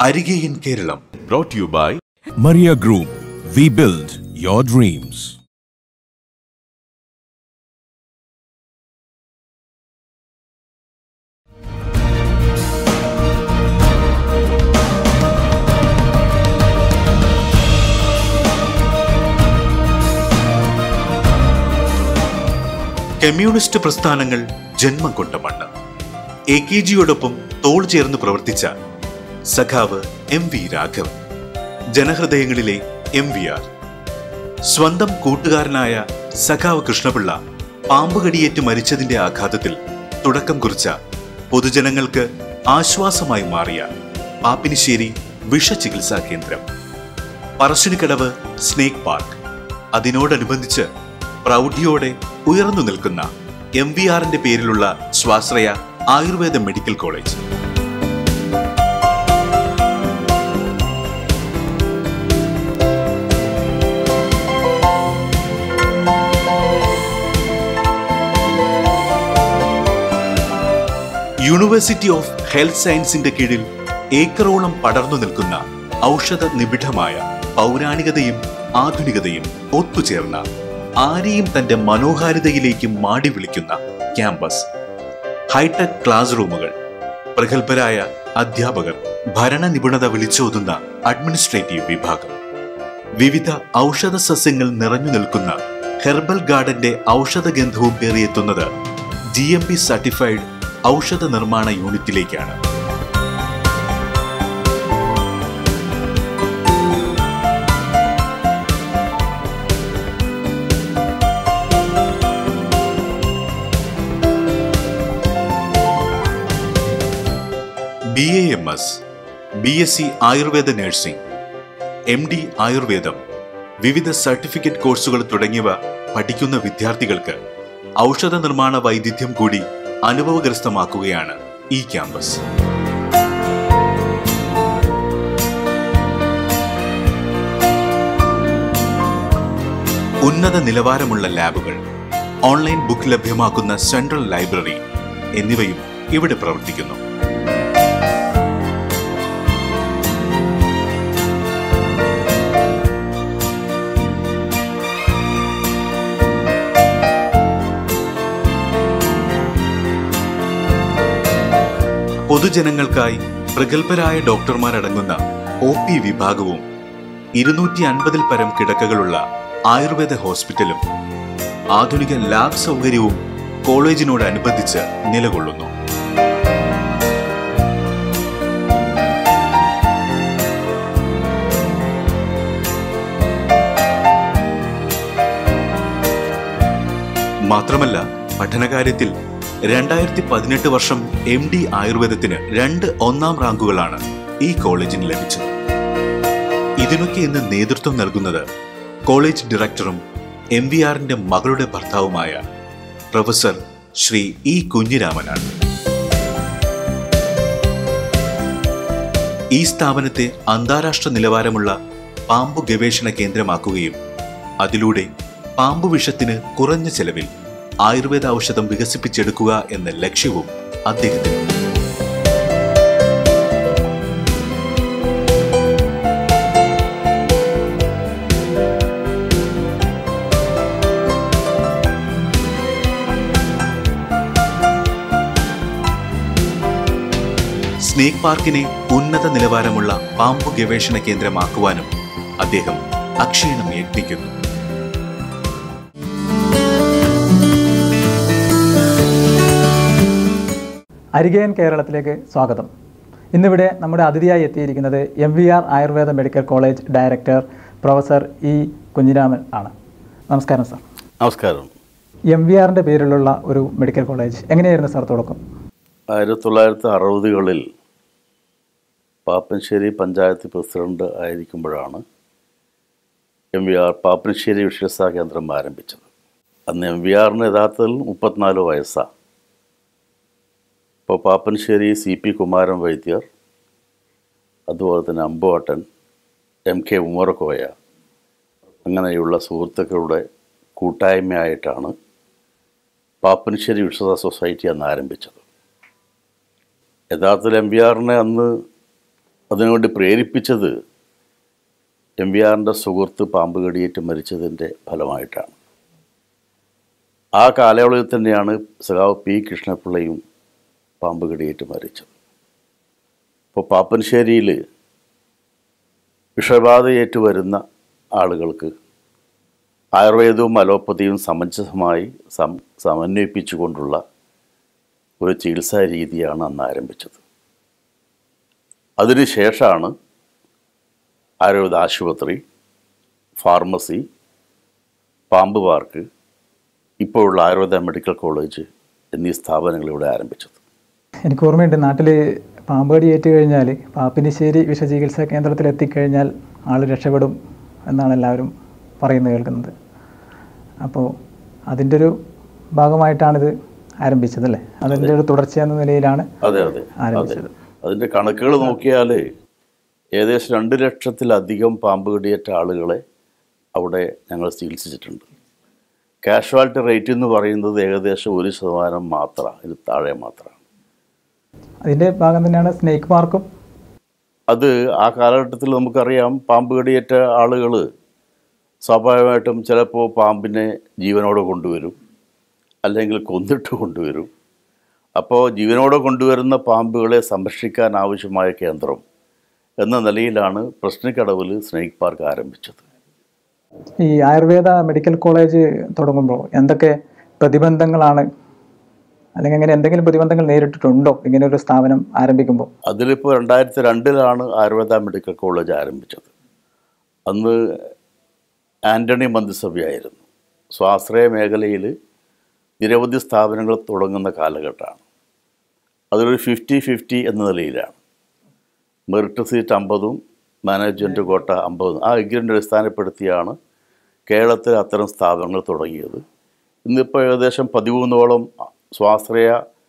അരികെ in Keralam brought to you by Maria Group. We build your dreams. Communist പ്രസ്ഥാനങ്ങൾ ജന്മം കൊണ്ട മണ്ണ് എ കെ ജിയോടൊപ്പം തോൾ ചേർന്ന് പ്രവർത്തിച്ച സഖാവ് എം വി രാഘവൻ ജനഹൃദയങ്ങളിലെ എം വി ആർ സ്വന്തം കൂട്ടുകാരനായ സഖാവ് കൃഷ്ണപിള്ള പാമ്പുകടിയേറ്റ് മരിച്ചതിന്റെ ആഘാതത്തിൽ തുടക്കം കുറിച്ച പൊതുജനങ്ങൾക്ക് ആശ്വാസമായി മാറിയ പാപ്പിനിശ്ശേരി വിഷചികിത്സാ കേന്ദ്രം പറശ്ശിനിക്കടവ് സ്നേക്ക് പാർക്ക് അതിനോടനുബന്ധിച്ച് പ്രൗഢിയോടെ ഉയർന്നു നിൽക്കുന്ന എം വി ആറിന്റെ പേരിലുള്ള സ്വാശ്രയ Ayurveda medical college university of health സയൻസിന്റെ കീഴിൽ ഏക്കറോളം പടർന്നു നിൽക്കുന്ന ഔഷധ നിബിഡമായ പൗരാണികതയും ആധുനികതയും ഒത്തുചേർന്ന ആരെയും തന്റെ മനോഹാരിതയിലേക്ക് മാടി വിളിക്കുന്ന ക്യാമ്പസ് ഹൈടെക് ക്ലാസ് റൂമുകൾ പ്രഗത്ഭരായ അധ്യാപകർ ഭരണ നിപുണത വിളിച്ചോതുന്ന അഡ്മിനിസ്ട്രേറ്റീവ് വിഭാഗം വിവിധ ഔഷധ സസ്യങ്ങൾ നിറഞ്ഞു നിൽക്കുന്ന ഹെർബൽ ഗാർഡന്റെ ഔഷധഗന്ധവും പേറിയെത്തുന്നത് ജി എം പി സർട്ടിഫൈഡ് ഔഷധ നിർമ്മാണ യൂണിറ്റിലേക്കാണ് B A M S B S C Ayurveda nursing M D ആയുർവേദം വിവിധ സർട്ടിഫിക്കറ്റ് കോഴ്സുകൾ തുടങ്ങിയവ പഠിക്കുന്ന വിദ്യാർത്ഥികൾക്ക് ഔഷധ നിർമ്മാണ വൈദഗ്ധ്യം കൂടി അനുഭവഗ്രസ്തമാക്കുകയാണ് ഈ ക്യാമ്പസ് ഉന്നത നിലവാരമുള്ള ലാബുകൾ ഓൺലൈൻ ബുക്ക് ലഭ്യമാക്കുന്ന സെൻട്രൽ ലൈബ്രറി എന്നിവയും ഇവിടെ പ്രവർത്തിക്കുന്നു പൊതുജനങ്ങൾക്കായി പ്രഗത്ഭരായ ഡോക്ടർമാരടങ്ങുന്ന ഒ പി വിഭാഗവും ഇരുന്നൂറ്റി അൻപതിൽ പരം കിടക്കകളുള്ള ആയുർവേദ ഹോസ്പിറ്റലും ആധുനിക ലാബ് സൗകര്യവും കോളേജിനോടനുബന്ധിച്ച് നിലകൊള്ളുന്നു മാത്രമല്ല പഠനകാര്യത്തിൽ രണ്ടായിരത്തി പതിനെട്ട് വർഷം എം ഡി ആയുർവേദത്തിന് രണ്ട് ഒന്നാം റാങ്കുകളാണ് ഈ കോളേജിന് ലഭിച്ചത് ഇതിനൊക്കെ ഇന്ന് നേതൃത്വം നൽകുന്നത് കോളേജ് ഡയറക്ടറും എം വി ആറിന്റെ മകളുടെ ഭർത്താവുമായ പ്രൊഫസർ ശ്രീ ഇ കുഞ്ഞിരാമനാണ് ഈ സ്ഥാപനത്തെ അന്താരാഷ്ട്ര നിലവാരമുള്ള പാമ്പു ഗവേഷണ കേന്ദ്രമാക്കുകയും അതിലൂടെ പാമ്പു വിഷത്തിന് കുറഞ്ഞ ചെലവിൽ ആയുർവേദ ഔഷധം വികസിപ്പിച്ചെടുക്കുക എന്ന ലക്ഷ്യവും അദ്ദേഹത്തിനുണ്ട് സ്നേക് പാർക്കിനെ ഉന്നത നിലവാരമുള്ള പാമ്പു ഗവേഷണ കേന്ദ്രമാക്കുവാനും അദ്ദേഹം അക്ഷീണം യത്നിക്കുന്നു അരികേൻ കേരളത്തിലേക്ക് സ്വാഗതം ഇന്നിവിടെ നമ്മുടെ അതിഥിയായി എത്തിയിരിക്കുന്നത് M V R Ayurveda medical college director professor E Kunhiraman ആണ് നമസ്കാരം സാർ നമസ്കാരം എം വി ആറിൻ്റെ പേരിലുള്ള ഒരു മെഡിക്കൽ കോളേജ് എങ്ങനെയായിരുന്നു സാർ തുടക്കം ആയിരത്തി തൊള്ളായിരത്തി അറുപതുകളിൽ പാപ്പൻശ്ശേരി പഞ്ചായത്ത് പ്രസിഡന്റ് ആയിരിക്കുമ്പോഴാണ് എം വി ആർ പാപ്പൻശ്ശേരി വിശ്വസാ കേന്ദ്രം ആരംഭിച്ചത് അന്ന് എം വി ആറിന് യഥാർത്ഥത്തിൽ മുപ്പത്തിനാല് വയസ്സാണ് ഇപ്പോൾ പാപ്പൻശ്ശേരി സി പി കുമാരൻ വൈദ്യർ അതുപോലെ തന്നെ അമ്പുവട്ടൻ എം കെ ഉമറക്കോയ അങ്ങനെയുള്ള സുഹൃത്തുക്കളുടെ കൂട്ടായ്മയായിട്ടാണ് പാപ്പൻശ്ശേരി വിശ്വസ സൊസൈറ്റി അന്ന് ആരംഭിച്ചത് യഥാർത്ഥത്തിൽ എം വി ആറിനെ അന്ന് അതിനുവേണ്ടി പ്രേരിപ്പിച്ചത് എം വി ആറിൻ്റെ സുഹൃത്ത് പാമ്പ് കടിയേറ്റ് മരിച്ചതിൻ്റെ ഫലമായിട്ടാണ് ആ കാലയളവിൽ തന്നെയാണ് സഖാവ് പി കൃഷ്ണപിള്ളയും പാമ്പ് കടിയേറ്റ് മരിച്ചത് ഇപ്പോൾ പാപ്പൻശ്ശേരിയിൽ വിഷബാധയേറ്റ് വരുന്ന ആളുകൾക്ക് ആയുർവേദവും അലോപ്പതിയും സമഞ്ജസമായി സം സമന്വയിപ്പിച്ചുകൊണ്ടുള്ള ഒരു ചികിത്സാ രീതിയാണ് അന്ന് ആരംഭിച്ചത് അതിനുശേഷമാണ് ആയുർവേദ ആശുപത്രി ഫാർമസി പാമ്പ് പാർക്ക് ഇപ്പോഴുള്ള ആയുർവേദ മെഡിക്കൽ കോളേജ് എന്നീ സ്ഥാപനങ്ങൾ ഇവിടെ ആരംഭിച്ചത് എനിക്ക് ഓർമ്മയുണ്ട് നാട്ടിൽ പാമ്പടി ഏറ്റു കഴിഞ്ഞാൽ പാപ്പിനിശ്ശേരി വിഷചികിത്സാ കേന്ദ്രത്തിൽ എത്തിക്കഴിഞ്ഞാൽ ആൾ രക്ഷപ്പെടും എന്നാണ് എല്ലാവരും പറയുന്നത് കേൾക്കുന്നത് അപ്പോൾ അതിൻ്റെ ഒരു ഭാഗമായിട്ടാണിത് ആരംഭിച്ചതല്ലേ അതിൻ്റെ ഒരു തുടർച്ച എന്ന നിലയിലാണ് അതെ അതെ അതെ ആരംഭിച്ചത് അതിൻ്റെ കണക്കുകൾ നോക്കിയാൽ ഏകദേശം രണ്ട് ലക്ഷത്തിലധികം പാമ്പ് കടിയേറ്റ ആളുകളെ അവിടെ ഞങ്ങൾ ചികിത്സിച്ചിട്ടുണ്ട് കാഷ്വാലിറ്റി റേറ്റ് എന്ന് പറയുന്നത് ഏകദേശം ഒരു ശതമാനം മാത്രമാണ് ഇത് താഴെ മാത്രമാണ് അതിൻ്റെ ഭാഗം തന്നെയാണ് സ്നേക്ക് മാർക്കും അത് ആ കാലഘട്ടത്തിൽ നമുക്കറിയാം പാമ്പ് കടിയേറ്റ ആളുകൾ സ്വാഭാവികമായിട്ടും ചിലപ്പോൾ പാമ്പിനെ ജീവനോടെ കൊണ്ടുവരും അല്ലെങ്കിൽ കൊന്നിട്ട് കൊണ്ടുവരും അപ്പോൾ ജീവനോടെ കൊണ്ടുവരുന്ന പാമ്പുകളെ സംരക്ഷിക്കാൻ ആവശ്യമായ കേന്ദ്രം എന്ന നിലയിലാണ് പ്രശ്നക്കടവിൽ സ്നേക്ക് പാർക്ക് ആരംഭിച്ചത് ഈ ആയുർവേദ മെഡിക്കൽ കോളേജ് തുടങ്ങുമ്പോൾ എന്തൊക്കെ പ്രതിബന്ധങ്ങളാണ് അല്ലെങ്കിൽ അങ്ങനെ എന്തെങ്കിലും പ്രതിബന്ധങ്ങൾ നേരിട്ടിട്ടുണ്ടോ ഇങ്ങനെ ഒരു സ്ഥാപനം ആരംഭിക്കുമ്പോൾ അതിലിപ്പോൾ രണ്ടായിരത്തി രണ്ടിലാണ് ആയുർവേദ മെഡിക്കൽ കോളേജ് ആരംഭിച്ചത് അന്ന് ആൻ്റണി മന്ത്രിസഭയായിരുന്നു സ്വാശ്രയ മേഖലയിൽ നിരവധി സ്ഥാപനങ്ങൾ തുടങ്ങുന്ന കാലഘട്ടമാണ് അതൊരു ഫിഫ്റ്റി ഫിഫ്റ്റി എന്ന നിലയിലാണ് മെറിറ്റ് സീറ്റ് അമ്പതും മാനേജ്മെൻറ്റ് കോട്ട അമ്പതും ആ എഗ്രിമെൻ്റ് അടിസ്ഥാനപ്പെടുത്തിയാണ് കേരളത്തിൽ അത്തരം സ്ഥാപനങ്ങൾ തുടങ്ങിയത് ഇന്നിപ്പോൾ ഏകദേശം പതിമൂന്നോളം സ്വാശ്രയ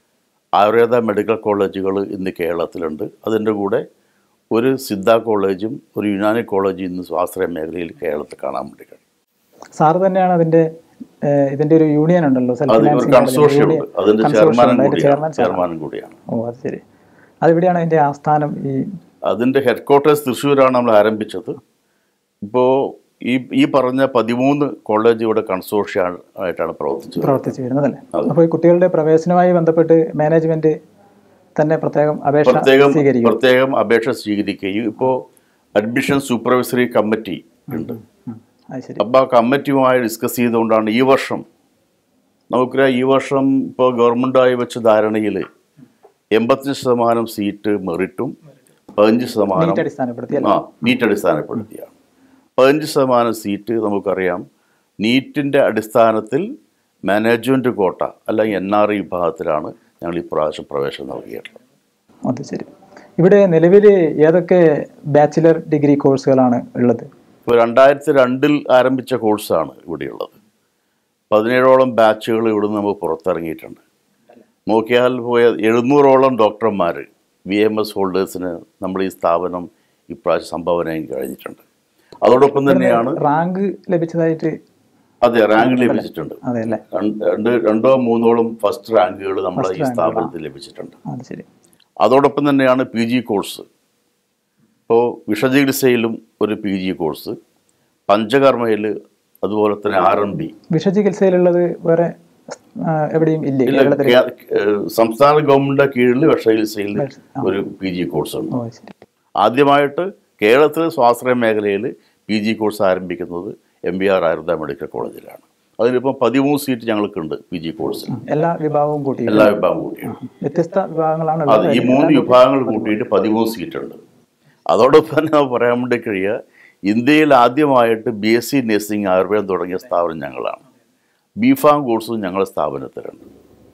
ആയുർവേദ മെഡിക്കൽ കോളേജുകൾ ഇന്ന് കേരളത്തിലുണ്ട് അതിൻ്റെ കൂടെ ഒരു സിദ്ധ കോളേജും ഒരു യുനാനി കോളേജും ഇന്ന് സ്വാശ്രയ മേഖലയിൽ കേരളത്തിൽ കാണാൻ വേണ്ടി കഴിയും സാറ് തന്നെയാണ് അതിന്റെ ഏഹ്, ഇതിന്റെ ഒരു യൂണിയൻ ഉണ്ടല്ലോ സെൽഫ് അത് ഒരു ഫിനാൻസിംഗ് കൺസോർഷ്യം ഉണ്ട് അതിൻ്റെ consortium ചെയർമാനും ഉണ്ട്. അതിന്റെ കൂടിയാണ് ചെയർമാൻ സാറാണ്. ചെയർമാനും കൂടിയാണ് ഓ അത് ശരി അതെവിടെയാണ് അതിന്റെ ആസ്ഥാനം ഈ അതിൻ്റെ ഹെഡ് ക്വാർട്ടേഴ്സ് തൃശ്ശൂരാണ് നമ്മൾ ആരംഭിച്ചത് ഇപ്പോൾ ഈ ഈ പറഞ്ഞ പതിമൂന്ന് കോളേജ് ഇവിടെ കൺസോർഷ്യം ആയിട്ടാണ് പ്രവർത്തിച്ചത് പ്രവർത്തിച്ചു വരുന്നതല്ലേ അപ്പോൾ ഈ കുട്ടികളുടെ പ്രവേശനവുമായി ബന്ധപ്പെട്ട് മാനേജ്മെന്റ് തന്നെ പ്രത്യേകം അപേക്ഷ പ്രത്യേകം സ്വീകരിക്കും പ്രത്യേകം അപേക്ഷ സ്വീകരിക്കുകയും ഇപ്പോൾ അഡ്മിഷൻ സൂപ്പർവൈസറി കമ്മിറ്റി ഉണ്ട് ഉം. അത് ശരി അപ്പോൾ ആ കമ്മിറ്റിയുമായി ഡിസ്കസ് ചെയ്തുകൊണ്ടാണ് ഈ വർഷം നമുക്കറിയാം ഈ വർഷം ഇപ്പോൾ ഗവൺമെൻറ്റായി വെച്ച ധാരണയിൽ എൺപത്തഞ്ച് ശതമാനം സീറ്റ് മെറിറ്റും പതിനഞ്ച് ശതമാനം നീറ്റ് അടിസ്ഥാനപ്പെടുത്തി അല്ലേ ആ നീറ്റ് അടിസ്ഥാനപ്പെടുത്തിയാണ് പതിനഞ്ച് ശതമാനം സീറ്റ് നമുക്കറിയാം നീറ്റിൻ്റെ അടിസ്ഥാനത്തിൽ മാനേജ്മെൻറ്റ് കോട്ട അല്ലെങ്കിൽ എൻ ആർ ഐ വിഭാഗത്തിലാണ് ഞങ്ങൾ ഇപ്രാവശ്യം പ്രവേശനം നൽകിയിട്ടുള്ളത് അത് ശരി ഇവിടെ നിലവിൽ ഏതൊക്കെ ബാച്ചിലർ ഡിഗ്രി കോഴ്സുകളാണ് ഉള്ളത് ഇപ്പോൾ രണ്ടായിരത്തി രണ്ടിൽ ആരംഭിച്ച കോഴ്സാണ് ഇവിടെയുള്ളത് പതിനേഴോളം ബാച്ചുകൾ ഇവിടുന്ന് നമുക്ക് പുറത്തിറങ്ങിയിട്ടുണ്ട് നോക്കിയാൽ പോയ എഴുന്നൂറോളം ഡോക്ടർമാർ വി എം എസ് ഹോൾഡേഴ്സിന് നമ്മൾ ഈ സ്ഥാപനം ഇപ്രാവശ്യം സംഭാവന ചെയ്യാൻ കഴിഞ്ഞിട്ടുണ്ട് അതോടൊപ്പം തന്നെയാണ് റാങ്ക് ലഭിച്ചതായിട്ട് അതെ റാങ്ക് ലഭിച്ചിട്ടുണ്ട് അതെ അല്ലേ രണ്ട് രണ്ട് രണ്ടോ മൂന്നോളം ഫസ്റ്റ് റാങ്കുകൾ നമ്മളെ ഈ സ്ഥാപനത്തിൽ ലഭിച്ചിട്ടുണ്ട് അത് ശരി അതോടൊപ്പം തന്നെയാണ് പി ജി കോഴ്സ് ഇപ്പോൾ വിഷചികിത്സയിലും ഒരു പി ജി കോഴ്സ് പഞ്ചകർമ്മയിൽ അതുപോലെ തന്നെ ആർ എം ബി വിഷചികിത്സയിലുള്ളത് വേറെ ആ, എവിടെയും ഇല്ലേ ഇല്ല കേരളത്തിൽ കേ- ഏഹ് സംസ്ഥാന ഗവൺമെൻറ് കീഴിൽ വിഷചികിത്സയിൽ ഒരു പി ജി കോഴ്സ് ഉണ്ട് ഓ ശരി ആദ്യമായിട്ട് കേരളത്തിൽ സ്വാശ്രയ മേഖലയിൽ പി ജി കോഴ്സ് ആരംഭിക്കുന്നത് M B R Ayurveda medical കോളേജിലാണ് അതിലിപ്പം പതിമൂന്ന് സീറ്റ് ഞങ്ങൾക്കുണ്ട് പി ജി കോഴ്സിൽ എല്ലാ വിഭാഗവും കൂട്ടി എല്ലാ വിഭാഗം കൂട്ടിയാണ് വ്യത്യസ്ത വിഭാഗങ്ങളാണ് അത് ഉള്ളത് ഈ മൂന്ന് വിഭാഗങ്ങൾ കൂട്ടിയിട്ട് പതിമൂന്ന് സീറ്റുണ്ട് അതോടൊപ്പം തന്നെ നമുക്ക് പറയാൻ വേണ്ടി കഴിയുക ഇന്ത്യയിൽ ആദ്യമായിട്ട് ബി എസ് സി നഴ്സിംഗ് ആയുർവേദം തുടങ്ങിയ സ്ഥാപനം ഞങ്ങളാണ് ബി ഫാം കോഴ്സും ഞങ്ങളുടെ സ്ഥാപനത്തിലുണ്ട്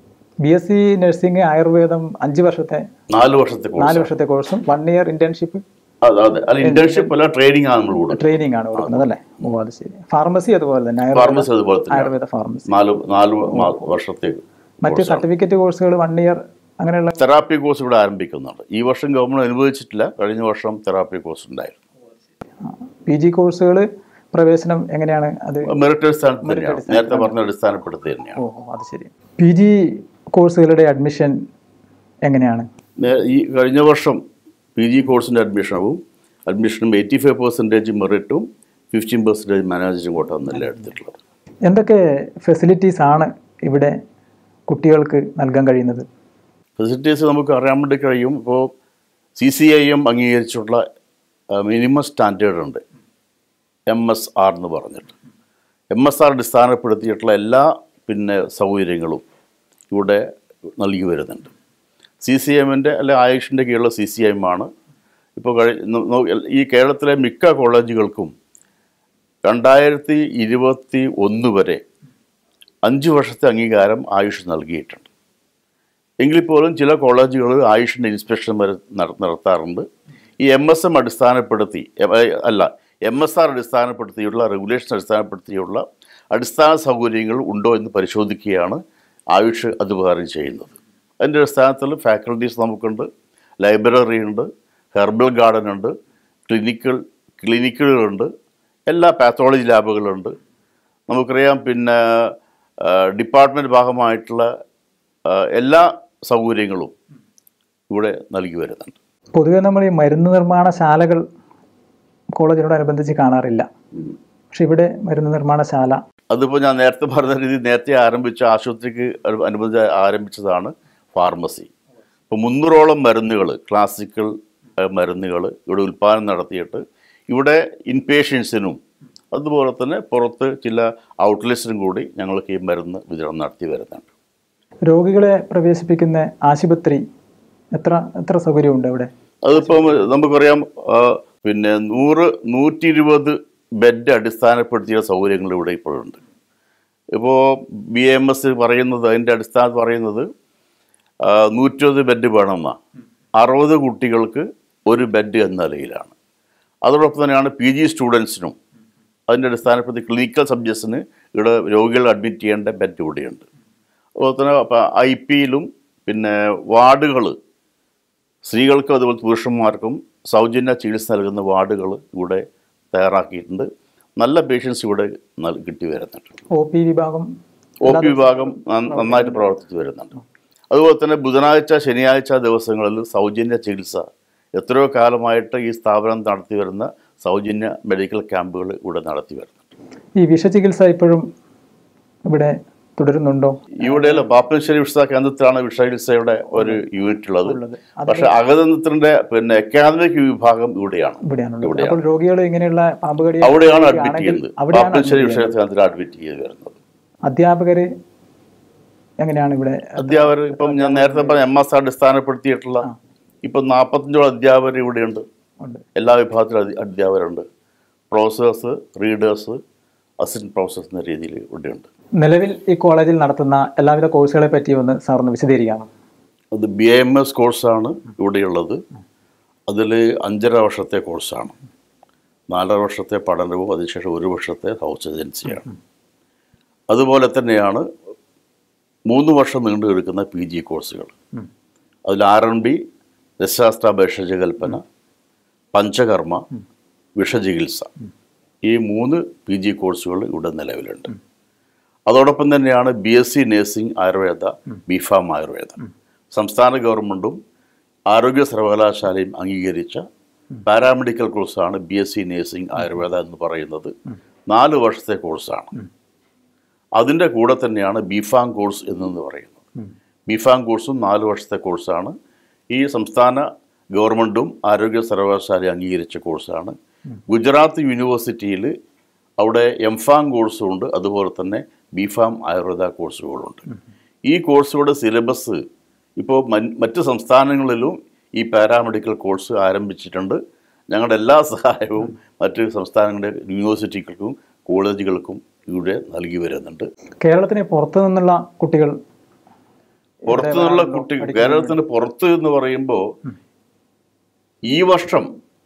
ബി എസ് സി നഴ്സിംഗ് ആയുർവേദം അഞ്ച് വർഷത്തെ നാല് വർഷത്തെ നാല് കോഴ്സ് വർഷത്തെ കോഴ്സും വൺ ഇയർ ഇന്റേൺഷിപ്പ് അതെ അതെ അല്ല ഇന്റേൺഷിപ്പ് അല്ല ട്രെയിനിങ് ആണ് നമ്മൾ കൂടെ ട്രെയിനിങ് ആണ് കൊടുക്കുന്നത് അല്ലേ ഓ അത് ശരി ഫാർമസി അതുപോലെ തന്നെ ആയുർവേദ ഫാർമസി അതുപോലെ തന്നെ ആയുർവേദ ഫാർമസി നാല് നാല് മാ- വർഷത്തേക്ക് മറ്റ് സർട്ടിഫിക്കറ്റ് കോഴ്സുകൾ വൺ ഇയർ അങ്ങനെയുള്ള തെറാപ്പി കോഴ്സ് ഇവിടെ ആരംഭിക്കുന്നുണ്ട് ഈ വർഷം ഗവൺമെന്റ് അനുവദിച്ചിട്ടില്ല കഴിഞ്ഞ വർഷം തെറാപ്പി കോഴ്സ് ഉണ്ടായിരുന്നു പി ജി കോഴ്സുകൾ പ്രവേശനം എങ്ങനെയാണ് അത് മെറിറ്റ് അടിസ്ഥാനത്തിൽ തന്നെയാണ് നേരത്തെ പറഞ്ഞ അടിസ്ഥാനപ്പെടുത്തി തന്നെയാണ് ഓ ഓ, അത് ശരി പി ജി കോഴ്സുകളുടെ അഡ്മിഷൻ എങ്ങനെയാണ് നേ- ഈ കഴിഞ്ഞ വർഷം പി ജി കോഴ്സിൻ്റെ അഡ്മിഷനും അഡ്മിഷനും എയ്റ്റി ഫൈവ് പെർസെൻറ്റേജ് മെറിറ്റും ഫിഫ്റ്റീൻ പെർസെൻറ്റേജ് മാനേജറും കോട്ട എന്നല്ല എടുത്തിട്ടുള്ളത് എന്തൊക്കെ ഫെസിലിറ്റീസ് ആണ് ഇവിടെ കുട്ടികൾക്ക് നൽകാൻ കഴിയുന്നത് ഫെസിലിറ്റീസ് നമുക്ക് അറിയാൻ വേണ്ടി കഴിയും ഇപ്പോൾ സി സി ഐ എം അംഗീകരിച്ചിട്ടുള്ള മിനിമം സ്റ്റാൻഡേർഡ് ഉണ്ട് എം എസ് ആർ എന്ന് പറഞ്ഞിട്ട് എം എസ് ആർ അടിസ്ഥാനപ്പെടുത്തിയിട്ടുള്ള എല്ലാ പിന്നെ സൗകര്യങ്ങളും ഇവിടെ നൽകി വരുന്നുണ്ട് സി സി എമ്മിൻ്റെ അല്ലെ ആയുഷിൻ്റെ കീഴിലുള്ള സി സി എം ആണ് ഇപ്പോൾ കഴി നോ- നോ- ഈ കേരളത്തിലെ മിക്ക കോളേജുകൾക്കും രണ്ടായിരത്തി ഇരുപത്തി ഒന്ന് വരെ അഞ്ച് വർഷത്തെ അംഗീകാരം ആയുഷ് നൽകിയിട്ടുണ്ട് എങ്കിൽ പോലും ചില കോളേജുകൾ ആയുഷിൻ്റെ ഇൻസ്പെക്ഷൻ വരെ നട- നടത്താറുണ്ട് ഈ എം എസ് എം അടിസ്ഥാനപ്പെടുത്തി എ- ഏ, അല്ല എം എസ് ആർ അടിസ്ഥാനപ്പെടുത്തിയുള്ള റെഗുലേഷൻ അടിസ്ഥാനപ്പെടുത്തിയുള്ള അടിസ്ഥാന സൗകര്യങ്ങൾ ഉണ്ടോ എന്ന് പരിശോധിക്കുകയാണ് ആയുഷ് അത് പ്രകാരം ചെയ്യുന്നത് അതിൻ്റെ അടിസ്ഥാനത്തിൽ ഫാക്കൽറ്റീസ് നമുക്കുണ്ട് ലൈബ്രറി ഉണ്ട് ഹെർബൽ ഗാർഡൻ ഉണ്ട് ക്ലിനിക്കൽ ക്ലിനിക്കുകളുണ്ട് എല്ലാ പാത്തോളജി ലാബുകളുണ്ട് നമുക്കറിയാം പിന്നെ ഡിപ്പാർട്ട്മെൻറ്റ് ഭാഗമായിട്ടുള്ള ആ, എല്ലാ സൗകര്യങ്ങളും ഇവിടെ നൽകി വരുന്നുണ്ട് പൊതുവെ നമ്മൾ ഈ മരുന്ന് നിർമ്മാണശാലകൾ കോളേജിനോടനുബന്ധിച്ച് കാണാറില്ല പക്ഷെ ഇവിടെ മരുന്ന് നിർമ്മാണശാല അതിപ്പോൾ ഞാൻ നേരത്തെ പറഞ്ഞ രീതി നേരത്തെ ആരംഭിച്ച ആശുപത്രിക്ക് അനു- അനുബന്ധിച്ച് ആരംഭിച്ചതാണ് ഫാർമസി ഇപ്പോൾ മുന്നൂറോളം മരുന്നുകൾ ക്ലാസിക്കൽ മരുന്നുകൾ ഇവിടെ ഉൽപ്പാദനം നടത്തിയിട്ട് ഇവിടെ ഇൻപേഷ്യൻസിനും അതുപോലെ തന്നെ പുറത്ത് ചില ഔട്ട്ലെറ്റ്സിനും കൂടി ഞങ്ങൾക്ക് ഈ മരുന്ന് വിതരണം നടത്തി വരുന്നുണ്ട് രോഗികളെ പ്രവേശിപ്പിക്കുന്ന ആശുപത്രി എത്ര എത്ര സൗകര്യമുണ്ട് അവിടെ അതിപ്പം നമുക്കറിയാം ആ, പിന്നെ നൂറ് നൂറ്റി ഇരുപത് ബെഡ് അടിസ്ഥാനപ്പെടുത്തിയ സൗകര്യങ്ങൾ ഇവിടെ ഇപ്പോഴുണ്ട് ഇപ്പോൾ ബി എം എസ് പറയുന്നത് അതിൻ്റെ അടിസ്ഥാനത്ത് പറയുന്നത് നൂറ്റിരുപത് ബെഡ് വേണമെന്നാണ് അറുപത് കുട്ടികൾക്ക് ഒരു ബെഡ് എന്ന നിലയിലാണ് അതോടൊപ്പം തന്നെയാണ് പി ജി സ്റ്റുഡൻസിനും അതിൻ്റെ അടിസ്ഥാനപ്പെടുത്തി ക്ലിനിക്കൽ സബ്ജക്ട്സിന് ഇവിടെ രോഗികൾ അഡ്മിറ്റ് ചെയ്യേണ്ട ബെഡ് ഇവിടെയുണ്ട് അതുപോലെ തന്നെ ഐ പിയിലും പിന്നെ വാർഡുകൾ സ്ത്രീകൾക്കും അതുപോലെ പുരുഷന്മാർക്കും സൗജന്യ ചികിത്സ നൽകുന്ന വാർഡുകൾ ഇവിടെ തയ്യാറാക്കിയിട്ടുണ്ട് നല്ല പേഷ്യൻസ് ഇവിടെ നൽ- കിട്ടി വരുന്നുണ്ട് ഒ പി വിഭാഗം ഒ പി വിഭാഗം നന്ന- നന്നായിട്ട് പ്രവർത്തിച്ചു വരുന്നുണ്ട് അതുപോലെ തന്നെ ബുധനാഴ്ച ശനിയാഴ്ച ദിവസങ്ങളിൽ സൗജന്യ ചികിത്സ എത്രയോ കാലമായിട്ട് ഈ സ്ഥാപനം നടത്തി വരുന്ന സൗജന്യ മെഡിക്കൽ ക്യാമ്പുകൾ ഇവിടെ നടത്തി വരുന്നുണ്ട് ഈ വിഷചികിത്സ ഇപ്പോഴും ഇവിടെ തുടരുന്നുണ്ടോ ഇവിടെ പാപ്പനശ്ശേരി വിഷ കേന്ദ്രത്തിലാണ് വിഷചികിത്സയുടെ ഒരു യൂണിറ്റ് ഉള്ളത് ഉള്ളത്. പക്ഷെ അകതന്ത്രത്തിന്റെ പിന്നെ അക്കാദമിക് വിഭാഗം ഇവിടെയാണ് ഇവിടെയാണുള്ളത് ഇവിടെയാണ്. അപ്പോൾ രോഗികൾ ഇങ്ങനെയുള്ള പാമ്പ് കടി അവിടെയാണ് ആണെങ്കിൽ അഡ്മിറ്റ് ചെയ്യുന്നത് അവിടെയാണ് പാപ്പനശ്ശേരി admit വിഷ ചെയ്യുന്നത്. കേന്ദ്രത്തിൽ അഡ്മിറ്റ് ചെയ്ത് വരുന്നത് അധ്യാപകര് എങ്ങനെയാണ് ഇവിടെ അധ്യാപകർ ഇപ്പം ഞാൻ നേരത്തെ പറഞ്ഞ എം എസ് അടിസ്ഥാനപ്പെടുത്തിയിട്ടുള്ള ഇപ്പം നാൽപ്പത്തഞ്ചോളം അധ്യാപകർ ഇവിടെയുണ്ട് ഉണ്ട് എല്ലാ വിഭാഗത്തിലും അധി- അധ്യാപകരുണ്ട് പ്രൊഫസേഴ്സ് റീഡേഴ്സ് അസിസ്റ്റന്റ് പ്രൊഫസേഴ്സ് എന്ന രീതിയിൽ ഇവിടെയുണ്ട് നിലവിൽ ഈ കോളേജിൽ നടത്തുന്ന എല്ലാവിധ കോഴ്സുകളെ പറ്റി ഒന്ന് സാർ ഒന്ന് വിശദീകരിക്കാമോ അത് ബി എം എസ് കോഴ്സാണ് ഇവിടെയുള്ളത് അതിൽ അഞ്ചര വർഷത്തെ കോഴ്സാണ് നാലര വർഷത്തെ പഠനവും അതിനുശേഷം ഒരു വർഷത്തെ ഹൗസ് ഏജൻസിയാണ് അതുപോലെ തന്നെയാണ് മൂന്ന് വർഷം നീണ്ടു നിൽക്കുന്ന പി ജി കോഴ്സുകൾ അതിൽ ആർ എൻ ബി രസശാസ്ത്ര ഭേഷജകൽപ്പന പഞ്ചകർമ്മ വിഷചികിത്സ ഈ മൂന്ന് പി ജി കോഴ്സുകൾ ഇവിടെ നിലവിലുണ്ട് അതോടൊപ്പം തന്നെയാണ് B S C nursing Ayurveda B pharm Ayurveda സംസ്ഥാന ഗവൺമെൻറ്റും ആരോഗ്യ സർവകലാശാലയും അംഗീകരിച്ച പാരാമെഡിക്കൽ കോഴ്സാണ് B S C nursing Ayurveda എന്ന് പറയുന്നത് നാല് വർഷത്തെ കോഴ്സാണ് അതിൻ്റെ കൂടെ തന്നെയാണ് ബിഫാം കോഴ്സ് എന്നു പറയുന്നത് ബിഫാം കോഴ്സും നാല് വർഷത്തെ കോഴ്സാണ് ഈ സംസ്ഥാന ഗവൺമെൻറ്റും ആരോഗ്യ സർവകലാശാല അംഗീകരിച്ച കോഴ്സാണ് ഗുജറാത്ത് യൂണിവേഴ്സിറ്റിയിൽ അവിടെ എം ഫാം കോഴ്സും ഉണ്ട് അതുപോലെ തന്നെ ബിഫാം ആയുർവേദ കോഴ്സുകളുണ്ട് ഈ കോഴ്സുകളുടെ സിലബസ് ഇപ്പോൾ മൻ- മറ്റ് സംസ്ഥാനങ്ങളിലും ഈ പാരാമെഡിക്കൽ കോഴ്സ് ആരംഭിച്ചിട്ടുണ്ട് ഞങ്ങളുടെ എല്ലാ സഹായവും മറ്റ് സംസ്ഥാനങ്ങളുടെ യൂണിവേഴ്സിറ്റികൾക്കും കോളേജുകൾക്കും ഇവിടെ നൽകി വരുന്നുണ്ട് കേരളത്തിന് പുറത്തു നിന്നുള്ള കുട്ടികൾ പുറത്തു നിന്നുള്ള കുട്ടികൾ കേരളത്തിന് പുറത്ത് എന്ന് പറയുമ്പോൾ ഈ വർഷം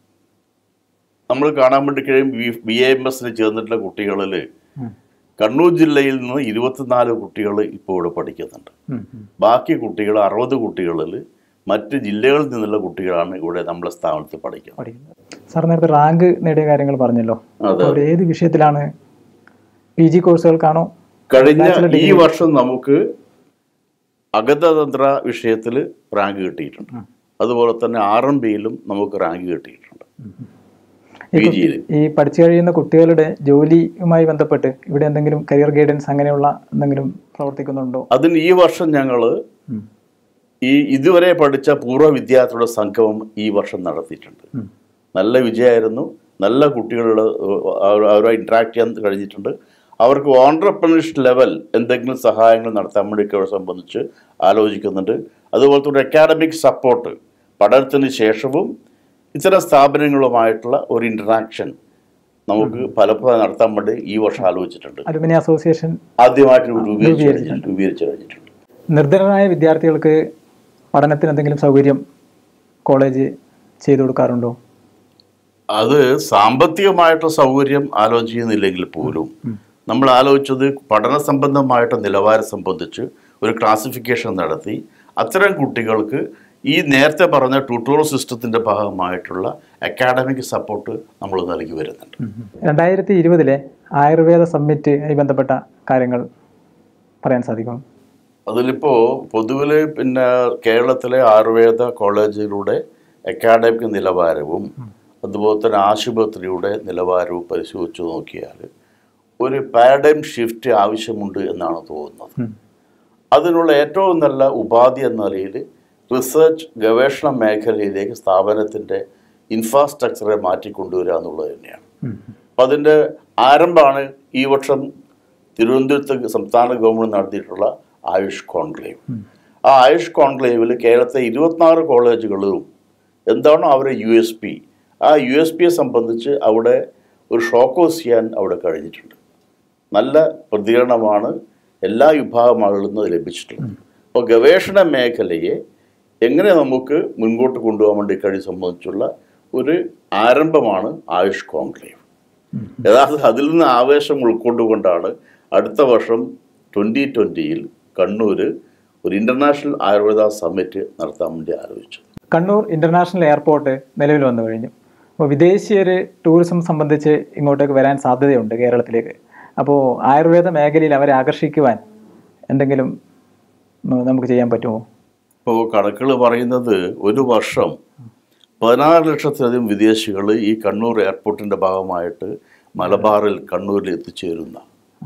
നമ്മൾ കാണാൻ വേണ്ടി കഴിയും ബി എ എം എസിന് ചേർന്നിട്ടുള്ള കുട്ടികളിൽ കണ്ണൂർ ജില്ലയിൽ നിന്ന് ഇരുപത്തിനാല് കുട്ടികൾ ഇപ്പോൾ ഇവിടെ പഠിക്കുന്നുണ്ട് ഉം, ഉം. ബാക്കി കുട്ടികൾ അറുപത് കുട്ടികളിൽ മറ്റ് ജില്ലകളിൽ നിന്നുള്ള കുട്ടികളാണ് ഇവിടെ നമ്മളെ സ്ഥാപനത്തിൽ പഠിക്കുന്നത് പഠിക്കുന്നത് സാർ നേരത്തെ റാങ്ക് നേടിയ കാര്യങ്ങൾ പറഞ്ഞല്ലോ അതെ. അപ്പോൾ ഏത് വിഷയത്തിലാണ് പി ജി കോഴ്സുകൾക്കാണോ കഴിഞ്ഞ Bachelor ഈ degree. വർഷം നമുക്ക് അഗതതന്ത്ര വിഷയത്തിൽ റാങ്ക് കിട്ടിയിട്ടുണ്ട് അതുപോലെ തന്നെ ആർ എം ബിയിലും നമുക്ക് റാങ്ക് കിട്ടിയിട്ടുണ്ട് ഈ പി കു- ജിയിൽ ഈ പഠിച്ചു കഴിയുന്ന കുട്ടികളുടെ ജോലിയുമായി ബന്ധപ്പെട്ട് ഇവിടെ എന്തെങ്കിലും കരിയർ ഗൈഡൻസ് അങ്ങനെയുള്ള എന്തെങ്കിലും പ്രവർത്തിക്കുന്നുണ്ടോ അതിന് ഈ വർഷം ഞങ്ങൾ ഉം. ഈ ഇതുവരെ പഠിച്ച പൂർവ്വ വിദ്യാർത്ഥികളുടെ സംഗമം ഈ വർഷം നടത്തിയിട്ടുണ്ട് ഉം. നല്ല വിജയമായിരുന്നു നല്ല കുട്ടികളുടെ അവരുമായി ഇൻട്രാക്ട് ചെയ്യാൻ കഴിഞ്ഞിട്ടുണ്ട് അവർക്ക് ഓൺട്രപ്രണർഷിപ്പ് ലെവൽ എന്തെങ്കിലും സഹായങ്ങൾ നടത്താൻ വേണ്ടി ഒക്കെ അവരെ സംബന്ധിച്ച് ആലോചിക്കുന്നുണ്ട് അതുപോലെ തന്നെ അക്കാഡമിക് സപ്പോർട്ട് പഠനത്തിന് ശേഷവും ഇത്തരം സ്ഥാപനങ്ങളുമായിട്ടുള്ള ഒരു ഇൻട്രാക്ഷൻ നമുക്ക് ഫലപ്രദം നടത്താൻ വേണ്ടി ഈ വർഷം ആലോചിച്ചിട്ടുണ്ട് അലുമിനി അസോസിയേഷൻ ആദ്യമായിട്ട് രൂപീകരിച്ച് രൂപീകരിച്ചിട്ടുണ്ട്. കഴിഞ്ഞിട്ടുണ്ട് രൂപീകരിച്ച് കഴിഞ്ഞിട്ടുണ്ട് നിർധനരായ വിദ്യാർത്ഥികൾക്ക് പഠനത്തിന് എന്തെങ്കിലും സൗകര്യം കോളേജ് ചെയ്തു കൊടുക്കാറുണ്ടോ അത് സാമ്പത്തികമായിട്ടുള്ള സൗകര്യം ആലോചിക്കുന്നില്ലെങ്കിൽ പോലും നമ്മൾ ആലോചിച്ചത് പഠന സംബന്ധമായിട്ട് നിലവാരം സംബന്ധിച്ച് ഒരു ക്ലാസിഫിക്കേഷൻ നടത്തി അത്തരം കുട്ടികൾക്ക് ഈ നേരത്തെ പറഞ്ഞ ട്യൂട്ടോറിയൽ സിസ്റ്റത്തിൻ്റെ ഭാഗമായിട്ടുള്ള അക്കാഡമിക് സപ്പോർട്ട് നമ്മൾ നൽകി വരുന്നുണ്ട് രണ്ടായിരത്തി ഇരുപതിലെ ആയുർവേദ സമ്മിറ്റുമായി ബന്ധപ്പെട്ട കാര്യങ്ങൾ പറയാൻ സാധിക്കും അതിലിപ്പോൾ പൊതുവിൽ പിന്നെ കേരളത്തിലെ ആയുർവേദ കോളേജിലൂടെ അക്കാഡമിക് നിലവാരവും അതുപോലെ തന്നെ ആശുപത്രിയുടെ നിലവാരവും പരിശോധിച്ച് നോക്കിയാൽ ഒരു പാരഡൈം ഷിഫ്റ്റ് ആവശ്യമുണ്ട് എന്നാണ് തോന്നുന്നത് ഉം. അതിനുള്ള ഏറ്റവും നല്ല ഉപാധി എന്ന നിലയിൽ റിസർച്ച് ഗവേഷണ മേഖലയിലേക്ക് സ്ഥാപനത്തിൻ്റെ ഇൻഫ്രാസ്ട്രക്ചറെ മാറ്റിക്കൊണ്ടുവരിക എന്നുള്ളത് തന്നെയാണ് ഉം. അപ്പം അതിൻ്റെ ആരംഭമാണ് ഈ വർഷം തിരുവനന്തപുരത്ത് സംസ്ഥാന ഗവൺമെൻറ് നടത്തിയിട്ടുള്ള ആയുഷ് കോൺക്ലേവ് ആ ആയുഷ് കോൺക്ലേവിൽ കേരളത്തെ ഇരുപത്തിനാറ് കോളേജുകളും എന്താണോ അവരുടെ യു എസ് പി ആ യു എസ് പിയെ സംബന്ധിച്ച് അവിടെ ഒരു ഷോക്കോസ് ചെയ്യാൻ അവിടെ കഴിഞ്ഞിട്ടുണ്ട് നല്ല പ്രതികരണമാണ് എല്ലാ വിഭാഗം ആളുകളിൽ നിന്ന് ലഭിച്ചിട്ടുള്ളത് അപ്പോൾ ഗവേഷണ മേഖലയെ എങ്ങനെ നമുക്ക് മുൻപോട്ട് കൊണ്ടുപോകാൻ വേണ്ടി കഴിയും സംബന്ധിച്ചുള്ള ഒരു ആരംഭമാണ് ആയുഷ് കോൺക്ലേവ് യഥാർത്ഥത്തിൽ അതിൽ നിന്ന് ആവേശം ഉൾക്കൊണ്ടുകൊണ്ടാണ് അടുത്ത വർഷം ട്വൻ്റി ട്വൻ്റിയിൽ കണ്ണൂർ ഒരു ഇൻ്റർനാഷണൽ ആയുർവേദ സമ്മിറ്റ് നടത്താൻ വേണ്ടി ആലോചിച്ചു കണ്ണൂർ ഇന്റർനാഷണൽ എയർപോർട്ട് നിലവിൽ വന്നു കഴിഞ്ഞു അപ്പോൾ വിദേശീയർ ടൂറിസം സംബന്ധിച്ച് ഇങ്ങോട്ടേക്ക് വരാൻ സാധ്യതയുണ്ട് കേരളത്തിലേക്ക് അപ്പോൾ ആയുർവേദ മേഖലയിൽ അവരെ ആകർഷിക്കുവാൻ എന്തെങ്കിലും ഉം, നമുക്ക് ചെയ്യാൻ പറ്റുമോ ഇപ്പോൾ കണക്കുകൾ പറയുന്നത് ഒരു വർഷം പതിനാറ് ലക്ഷത്തിലധികം വിദേശികൾ ഈ കണ്ണൂർ എയർപോർട്ടിൻ്റെ ഭാഗമായിട്ട് മലബാറിൽ കണ്ണൂരിൽ എത്തിച്ചേരുന്ന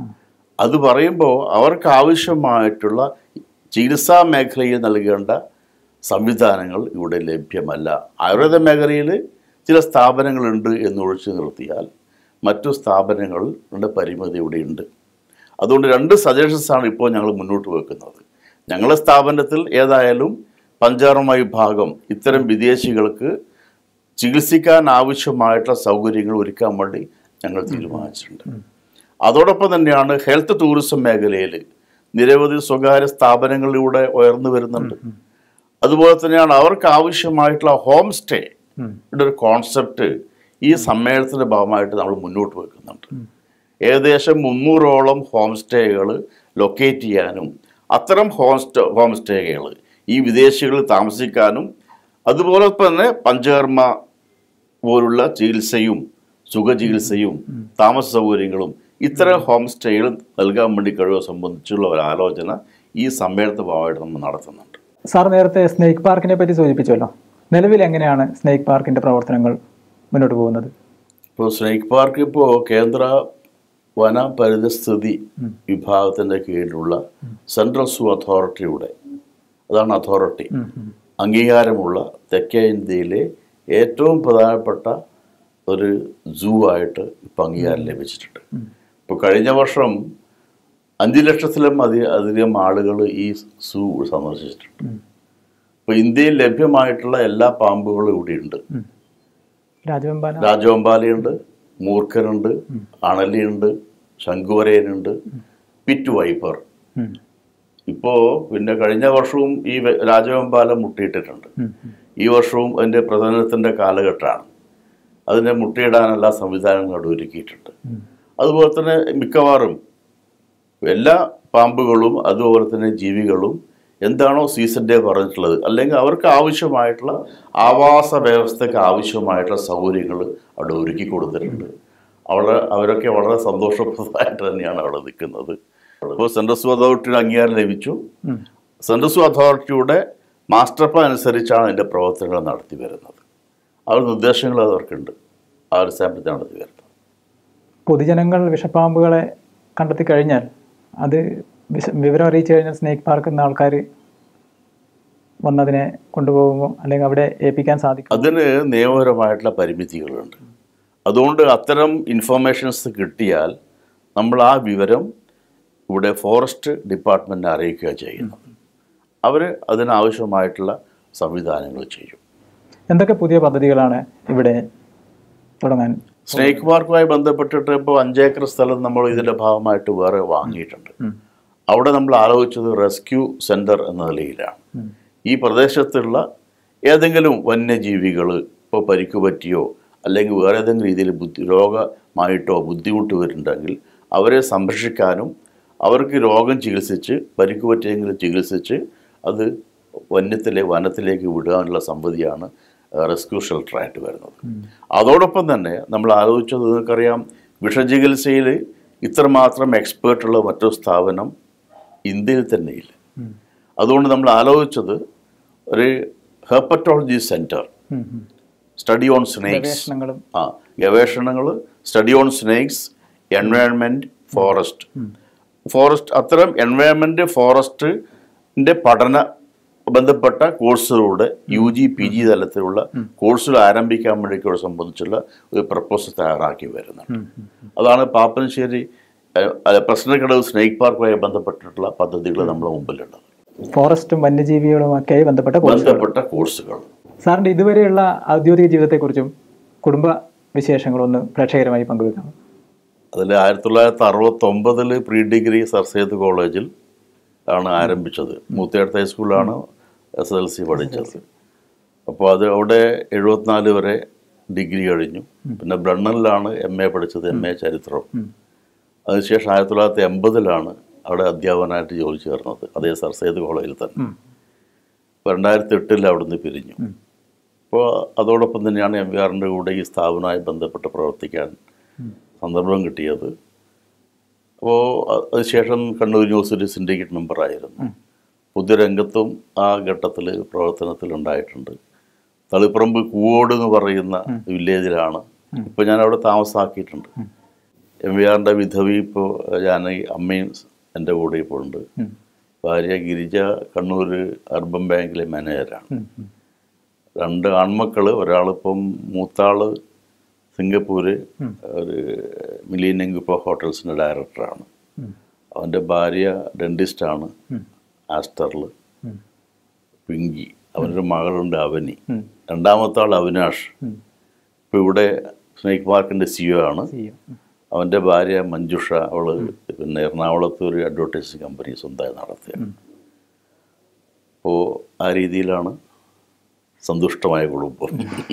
അത് പറയുമ്പോൾ അവർക്ക് ആവശ്യമായിട്ടുള്ള ചികിത്സാ മേഖലയിൽ നൽകേണ്ട സംവിധാനങ്ങൾ ഇവിടെ ലഭ്യമല്ല ആയുർവേദ മേഖലയിൽ ചില സ്ഥാപനങ്ങളുണ്ട് എന്ന് ഒഴിച്ചു നിർത്തിയാൽ മറ്റു സ്ഥാപനങ്ങളുടെ പരിമിതി ഇവിടെയുണ്ട് അതുകൊണ്ട് രണ്ട് സജഷൻസാണ് ഇപ്പോൾ ഞങ്ങൾ മുന്നോട്ട് വെക്കുന്നത് ഞങ്ങളുടെ സ്ഥാപനത്തിൽ ഏതായാലും പഞ്ചാർമ വിഭാഗം ഇത്തരം വിദേശികൾക്ക് ചികിത്സിക്കാൻ ആവശ്യമായിട്ടുള്ള സൗകര്യങ്ങൾ ഒരുക്കാൻ വേണ്ടി ഞങ്ങൾ തീരുമാനിച്ചിട്ടുണ്ട് അതോടൊപ്പം തന്നെയാണ് ഹെൽത്ത് ടൂറിസം മേഖലയിൽ നിരവധി സ്വകാര്യ സ്ഥാപനങ്ങളിലൂടെ ഉയർന്നു വരുന്നുണ്ട് അതുപോലെ തന്നെയാണ് അവർക്ക് ആവശ്യമായിട്ടുള്ള ഹോം സ്റ്റേ ഒരു കോൺസെപ്റ്റ് ഈ സമ്മേളനത്തിൻ്റെ ഭാഗമായിട്ട് നമ്മൾ മുന്നോട്ട് വെക്കുന്നുണ്ട് ഏകദേശം മുന്നൂറോളം ഹോം സ്റ്റേകൾ ലൊക്കേറ്റ് ചെയ്യാനും അത്തരം ഹോം സ്റ്റേ ഹോം സ്റ്റേകൾ ഈ വിദേശികൾ താമസിക്കാനും അതുപോലെ തന്നെ പഞ്ചകർമ്മ പോലുള്ള ചികിത്സയും സുഖചികിത്സയും താമസ സൗകര്യങ്ങളും ഇത്തരം ഹോം സ്റ്റേകൾ നൽകാൻ വേണ്ടി കഴിവ് സംബന്ധിച്ചുള്ള ഒരു ആലോചന ഈ സമ്മേളനത്തെ ഭാഗമായിട്ട് നമ്മൾ നടത്തുന്നുണ്ട് സാർ നേരത്തെ സ്നേക്ക് പാർക്കിനെ പറ്റി സൂചിപ്പിച്ചല്ലോ നിലവിൽ എങ്ങനെയാണ് സ്നേക്ക് പാർക്കിന്റെ പ്രവർത്തനങ്ങൾ മുന്നോട്ട് പോകുന്നത് ഇപ്പോൾ സ്നേക്ക് പാർക്ക് ഇപ്പോൾ കേന്ദ്ര വന പരിതസ്ഥിതി വിഭാഗത്തിൻ്റെ കീഴിലുള്ള സെൻട്രൽ സൂ അതോറിറ്റിയുടെ അതാണ് അതോറിറ്റി അംഗീകാരമുള്ള തെക്കേ ഇന്ത്യയിലെ ഏറ്റവും പ്രധാനപ്പെട്ട ഒരു സൂ ആയിട്ട് ഇപ്പം അംഗീകാരം ലഭിച്ചിട്ടുണ്ട് ഇപ്പോൾ കഴിഞ്ഞ വർഷം അഞ്ച് ലക്ഷത്തിലും അധി അധികം ആളുകൾ ഈ സൂ സന്ദർശിച്ചിട്ടുണ്ട് ഇപ്പോൾ ഇന്ത്യയിൽ ലഭ്യമായിട്ടുള്ള എല്ലാ പാമ്പുകളും ഇവിടെയുണ്ട് രാജവെമ്പാല രാജവമ്പാലയുണ്ട് മൂർഖനുണ്ട് അണലിയുണ്ട് ശംഖുവരയനുണ്ട് പിറ്റ് വൈപ്പർ ഉം. ഇപ്പോൾ പിന്നെ കഴിഞ്ഞ വർഷവും ഈ വെ- രാജവെമ്പാല മുട്ടിയിട്ടിട്ടുണ്ട് ഉം. ഈ വർഷവും അതിൻ്റെ പ്രധാനത്തിൻ്റെ കാലഘട്ടമാണ് അതിനെ മുട്ടയിടാനെല്ലാ സംവിധാനങ്ങളും അവിടെ ഒരുക്കിയിട്ടുണ്ട് അതുപോലെ തന്നെ മിക്കവാറും എല്ലാ പാമ്പുകളും അതുപോലെ തന്നെ ജീവികളും എന്താണോ സീസൺ ഡേ പറഞ്ഞിട്ടുള്ളത് അല്ലെങ്കിൽ അവർക്ക് ആവശ്യമായിട്ടുള്ള ആവാസ വ്യവസ്ഥയ്ക്ക് ആവശ്യമായിട്ടുള്ള സൗകര്യങ്ങൾ അവിടെ ഒരുക്കി കൊടുത്തിട്ടുണ്ട് അവിടെ അവരൊക്കെ വളരെ സന്തോഷപ്രദമായിട്ട് തന്നെയാണ് അവിടെ നിൽക്കുന്നത് ഇപ്പോൾ സെൻട്രൽ സൂ അതോറിറ്റിയുടെ അംഗീകാരം ലഭിച്ചു സെൻട്രൽ സൂ അതോറിറ്റിയുടെ മാസ്റ്റർ പ്ലാൻ അനുസരിച്ചാണ് അതിൻ്റെ പ്രവർത്തനങ്ങൾ നടത്തി വരുന്നത് ആ ഒരു നിർദ്ദേശങ്ങൾ അവർക്കുണ്ട് ആ ഒരു സ്ഥാപനത്തിൽ നടത്തി വരുന്നത് പൊതുജനങ്ങൾ വിഷപ്പാമ്പുകളെ കണ്ടെത്തി കഴിഞ്ഞാൽ അത് വിശ- വിവരം അറിയിച്ചു കഴിഞ്ഞാൽ സ്നേക്ക് പാർക്ക് എന്ന ആൾക്കാർ വന്നതിനെ കൊണ്ടുപോകുമോ അല്ലെങ്കിൽ അവിടെ ഏൽപ്പിക്കാൻ സാധിക്കും അതിന് നിയമപരമായിട്ടുള്ള പരിമിതികളുണ്ട് അതുകൊണ്ട് അത്തരം ഇൻഫർമേഷൻസ് കിട്ടിയാൽ നമ്മൾ ആ വിവരം ഇവിടെ ഫോറസ്റ്റ് ഡിപ്പാർട്ട്മെൻറ്റിനെ അറിയിക്കുക ചെയ്യുന്നത് അവർ അതിനാവശ്യമായിട്ടുള്ള സംവിധാനങ്ങൾ ചെയ്യും എന്തൊക്കെ പുതിയ പദ്ധതികളാണ് ഇവിടെ തുടങ്ങാൻ സ്നേക്ക് പാർക്കുമായി ബന്ധപ്പെട്ടിട്ട് ഇപ്പോൾ അഞ്ചേക്കർ സ്ഥലം നമ്മൾ ഇതിൻ്റെ ഭാഗമായിട്ട് വേറെ വാങ്ങിയിട്ടുണ്ട് അവിടെ നമ്മൾ ആലോചിച്ചത് റെസ്ക്യൂ സെൻറ്റർ എന്ന നിലയിലാണ് ഈ പ്രദേശത്തുള്ള ഏതെങ്കിലും വന്യജീവികൾ ഇപ്പോൾ പരിക്ക് പറ്റിയോ അല്ലെങ്കിൽ വേറെ ഏതെങ്കിലും രീതിയിൽ ബുദ്ധി രോഗമായിട്ടോ ബുദ്ധിമുട്ട് വരുന്നുണ്ടെങ്കിൽ അവരെ സംരക്ഷിക്കാനും അവർക്ക് രോഗം ചികിത്സിച്ച് പരിക്ക് പറ്റിയെങ്കിൽ ചികിത്സിച്ച് അത് വന്യത്തിലെ വനത്തിലേക്ക് വിടാനുള്ള സംഗതിയാണ് റെസ്ക്യൂ ഷെൽട്ടറായിട്ട് വരുന്നത് അതോടൊപ്പം തന്നെ നമ്മൾ ആലോചിച്ചത് നിങ്ങൾക്കറിയാം വിഷചികിത്സയിൽ ഇത്രമാത്രം എക്സ്പേർട്ടുള്ള മറ്റൊരു സ്ഥാപനം ഇന്ത്യയിൽ തന്നെയില്ല അതുകൊണ്ട് നമ്മൾ ആലോചിച്ചത് ഒരു ഹെപ്പറ്റോളജി സെൻറ്റർ ഉം, ഉം. സ്റ്റഡി ഓൺ സ്നേക്സ് ഗവേഷണങ്ങളും ആ ഗവേഷണങ്ങൾ study on snakes environment forest forest അത്തരം എൻവയൺമെൻറ്റ് ഫോറസ്റ്റിൻ്റെ പഠന ബന്ധപ്പെട്ട കോഴ്സുകളുടെ യു ജി പി ജി തലത്തിലുള്ള കോഴ്സുകൾ ആരംഭിക്കാൻ വേണ്ടിയിട്ടുള്ള സംബന്ധിച്ചുള്ള ഒരു പ്രപ്പോസൽ തയ്യാറാക്കി വരുന്നുണ്ട് അതാണ് പാപ്പനശ്ശേരി അഹ്, അഹ്, പ്രശ്നക്കടവ് സ്നേക്ക് പാർക്കുമായി ബന്ധപ്പെട്ടിട്ടുള്ള പദ്ധതികൾ നമ്മുടെ മുമ്പിലുള്ളത് ഫോറസ്റ്റും വന്യജീവികളുമൊക്കെ ബന്ധപ്പെട്ട കോഴ്സുകൾ ബന്ധപ്പെട്ട കോഴ്സുകൾ സാറിൻ്റെ ഇതുവരെയുള്ള ഔദ്യോഗിക ജീവിതത്തെക്കുറിച്ചും കുടുംബ വിശേഷങ്ങളൊന്ന് പ്രേക്ഷകരുമായി പങ്കുവെക്കാം അതിൽ ആയിരത്തി തൊള്ളായിരത്തി അറുപത്തൊമ്പതിൽ പ്രീ ഡിഗ്രി സർ സെയ്ദ് കോളേജിൽ ആണ് ആരംഭിച്ചത് മൂത്തേടത്ത് ഹൈസ്കൂളിലാണ് എസ് എൽ സി പഠിച്ചത് അപ്പോൾ അത് അവിടെ എഴുപത്തിനാല് വരെ ഡിഗ്രി കഴിഞ്ഞു പിന്നെ ബ്രണ്ണനിലാണ് എം എ പഠിച്ചത് എം എ ചരിത്രം അതിനുശേഷം ആയിരത്തി തൊള്ളായിരത്തി എൺപതിലാണ് അവിടെ അധ്യാപകനായിട്ട് ജോലി ചേർന്നത് അതേ സർ സെയ്ദ് കോളേജിൽ തന്നെ ഇപ്പോൾ രണ്ടായിരത്തി എട്ടിൽ അവിടുന്ന് പിരിഞ്ഞു അപ്പോൾ അതോടൊപ്പം തന്നെയാണ് എം വി ആറിൻ്റെ കൂടെ ഈ സ്ഥാപനവുമായി ബന്ധപ്പെട്ട് പ്രവർത്തിക്കാൻ സന്ദർഭം കിട്ടിയത് അപ്പോൾ അതിനുശേഷം കണ്ണൂർ യൂണിവേഴ്സിറ്റി സിൻഡിക്കേറ്റ് മെമ്പറായിരുന്നു പൊതുരംഗത്തും ആ ഘട്ടത്തിൽ പ്രവർത്തനത്തിലുണ്ടായിട്ടുണ്ട് തളിപ്പറമ്പ് കൂവോട് എന്ന് പറയുന്ന വില്ലേജിലാണ് ഇപ്പോൾ ഞാൻ അവിടെ താമസാക്കിയിട്ടുണ്ട് എം വി ആറിൻ്റെ വിധവി ഇപ്പോൾ ഞാൻ അമ്മയും എൻ്റെ കൂടെ ഇപ്പോൾ ഉണ്ട് ഭാര്യ ഗിരിജ കണ്ണൂർ അർബൻ ബാങ്കിലെ മാനേജറാണ് രണ്ട് ആൺമക്കൾ ഒരാളിപ്പം മൂത്താള് സിംഗപ്പൂര് ഒരു മിലീനിയം ഗ്രൂപ്പ് ഓഫ് ഹോട്ടൽസിൻ്റെ ഡയറക്ടറാണ് അവൻ്റെ ഭാര്യ ഡെൻറ്റിസ്റ്റാണ് ആസ്റ്ററിൽ പിങ്കി അവനൊരു മകളുണ്ട് അവനി രണ്ടാമത്തെ ആൾ അവിനാഷ് ഇപ്പോൾ ഇവിടെ സ്നേക്ക് പാർക്കിൻ്റെ സിഒ ആണ് അവൻ്റെ ഭാര്യ മഞ്ജുഷ അവള് പിന്നെ എറണാകുളത്ത് ഒരു അഡ്വർടൈസിങ് കമ്പനി സ്വന്തമായി നടത്തുകയാണ് അപ്പോൾ ആ രീതിയിലാണ് സന്തുഷ്ടമായ കുടുംബം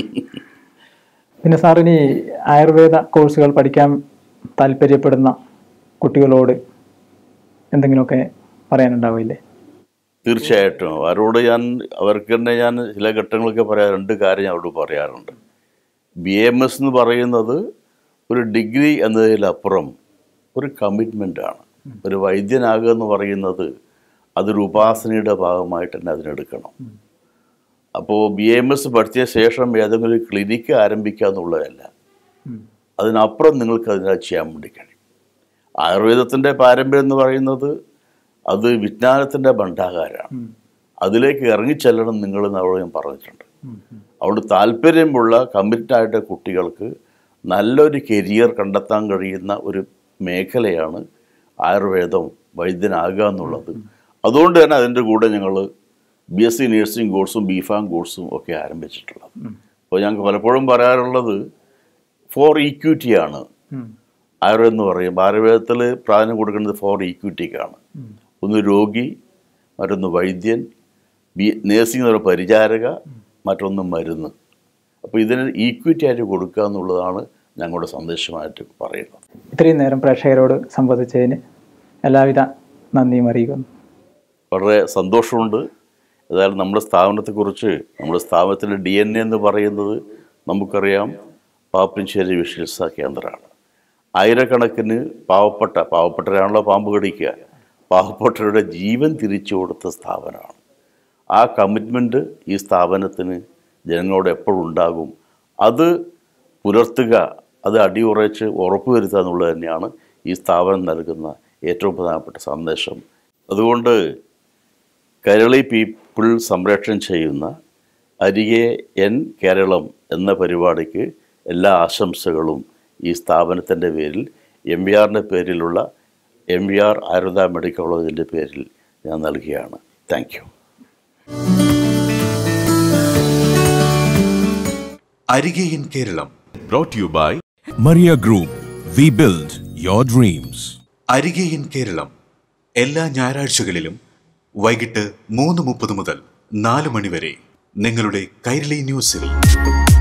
പിന്നെ സാറിനി ആയുർവേദ കോഴ്സുകൾ പഠിക്കാൻ താല്പര്യപ്പെടുന്ന കുട്ടികളോട് എന്തെങ്കിലുമൊക്കെ പറയാനുണ്ടാവില്ലേ തീർച്ചയായിട്ടും അവരോട് ഞാൻ അവർക്ക് തന്നെ ഞാൻ ചില ഘട്ടങ്ങളൊക്കെ പറയാം രണ്ട് കാര്യം ഞാൻ അവരോട് പറയാറുണ്ട് ബി എം എസ് എന്ന് പറയുന്നത് ഒരു ഡിഗ്രി എന്നതിലപ്പുറം ഒരു കമ്മിറ്റ്മെൻ്റാണ് ഒരു വൈദ്യനാകുക എന്ന് പറയുന്നത് അതൊരു ഉപാസനയുടെ ഭാഗമായിട്ട് തന്നെ അതിനെടുക്കണം അപ്പോൾ ബി എം എസ് പഠിച്ച ശേഷം ഏതെങ്കിലും ഒരു ക്ലിനിക്ക് ആരംഭിക്കുക എന്നുള്ളതല്ല അതിനപ്പുറം നിങ്ങൾക്ക് അതിനെ ചെയ്യാൻ വേണ്ടി കഴിയും ആയുർവേദത്തിൻ്റെ പാരമ്പര്യം എന്ന് പറയുന്നത് അത് വിജ്ഞാനത്തിൻ്റെ ഭണ്ഡാകാരമാണ് അതിലേക്ക് ഇറങ്ങിച്ചെല്ലണം നിങ്ങൾ എന്നവിടെ ഞാൻ പറഞ്ഞിട്ടുണ്ട് അതുകൊണ്ട് താല്പര്യമുള്ള കമ്മിറ്റായിട്ട് കുട്ടികൾക്ക് നല്ലൊരു കരിയർ കണ്ടെത്താൻ കഴിയുന്ന ഒരു മേഖലയാണ് ആയുർവേദം വൈദ്യനാകുക എന്നുള്ളത് അതുകൊണ്ട് തന്നെ അതിൻ്റെ കൂടെ ഞങ്ങൾ ബി എസ് സി നഴ്സിംഗ് കോഴ്സും ബി ഫാം കോഴ്സും ഒക്കെ ആരംഭിച്ചിട്ടുള്ളത് അപ്പോൾ ഞങ്ങൾക്ക് പലപ്പോഴും പറയാറുള്ളത് ഫോർ ഈക്വിറ്റിയാണ് ആയുർവേദം എന്ന് പറയും ആയുർവേദത്തിൽ പ്രാധാന്യം കൊടുക്കുന്നത് ഫോർ ഈക്വിറ്റിക്കാണ് ഒന്ന് രോഗി മറ്റൊന്ന് വൈദ്യൻ ബി നേഴ്സിംഗ് എന്ന് പറയുന്ന പരിചാരക മറ്റൊന്ന് മരുന്ന് അപ്പോൾ ഇതിന് ഈക്വിറ്റി ആയിട്ട് കൊടുക്കുക എന്നുള്ളതാണ് ഞങ്ങളുടെ സന്ദേശമായിട്ട് പറയുന്നത് ഇത്രയും നേരം പ്രേക്ഷകരോട് സംവദിച്ചതിന് എല്ലാവിധ നന്ദിയും അറിയിക്കുന്നു വളരെ സന്തോഷമുണ്ട് ഏതായാലും നമ്മുടെ സ്ഥാപനത്തെക്കുറിച്ച് നമ്മുടെ സ്ഥാപനത്തിൻ്റെ ഡി എൻ എ എന്ന് പറയുന്നത് നമുക്കറിയാം പാപ്പിൻശ്ശേരി വിശ്വസ കേന്ദ്രമാണ് ആയിരക്കണക്കിന് പാവപ്പെട്ട പാവപ്പെട്ടവരാണല്ലോ പാമ്പ് കടിക്കുക പാവപ്പെട്ടവരുടെ ജീവൻ തിരിച്ചു കൊടുത്ത സ്ഥാപനമാണ് ആ കമ്മിറ്റ്മെൻറ്റ് ഈ സ്ഥാപനത്തിന് ജനങ്ങളോട് എപ്പോഴും ഉണ്ടാകും അത് പുലർത്തുക അത് അടിയുറച്ച് ഉറപ്പുവരുത്തുക എന്നുള്ളത് തന്നെയാണ് ഈ സ്ഥാപനം നൽകുന്ന ഏറ്റവും പ്രധാനപ്പെട്ട സന്ദേശം അതുകൊണ്ട് കൈരളി പീപ്പിൾ സംരക്ഷണം ചെയ്യുന്ന അരികെ എൻ കേരളം എന്ന പരിപാടിക്ക് എല്ലാ ആശംസകളും ഈ സ്ഥാപനത്തിൻ്റെ പേരിൽ എം വി ആറിൻ്റെ പേരിലുള്ള M V R Ayurveda medical കോളേജിൻ്റെ പേരിൽ ഞാൻ നൽകുകയാണ് thank you Arike in Keralam brought you by Maria Group. We build your dreams. Arike in Keralam എല്ലാ ഞായറാഴ്ചകളിലും വൈകിട്ട് മൂന്ന് മുപ്പത് മുതൽ നാല് മണി വരെ നിങ്ങളുടെ കൈരളി ന്യൂസിൽ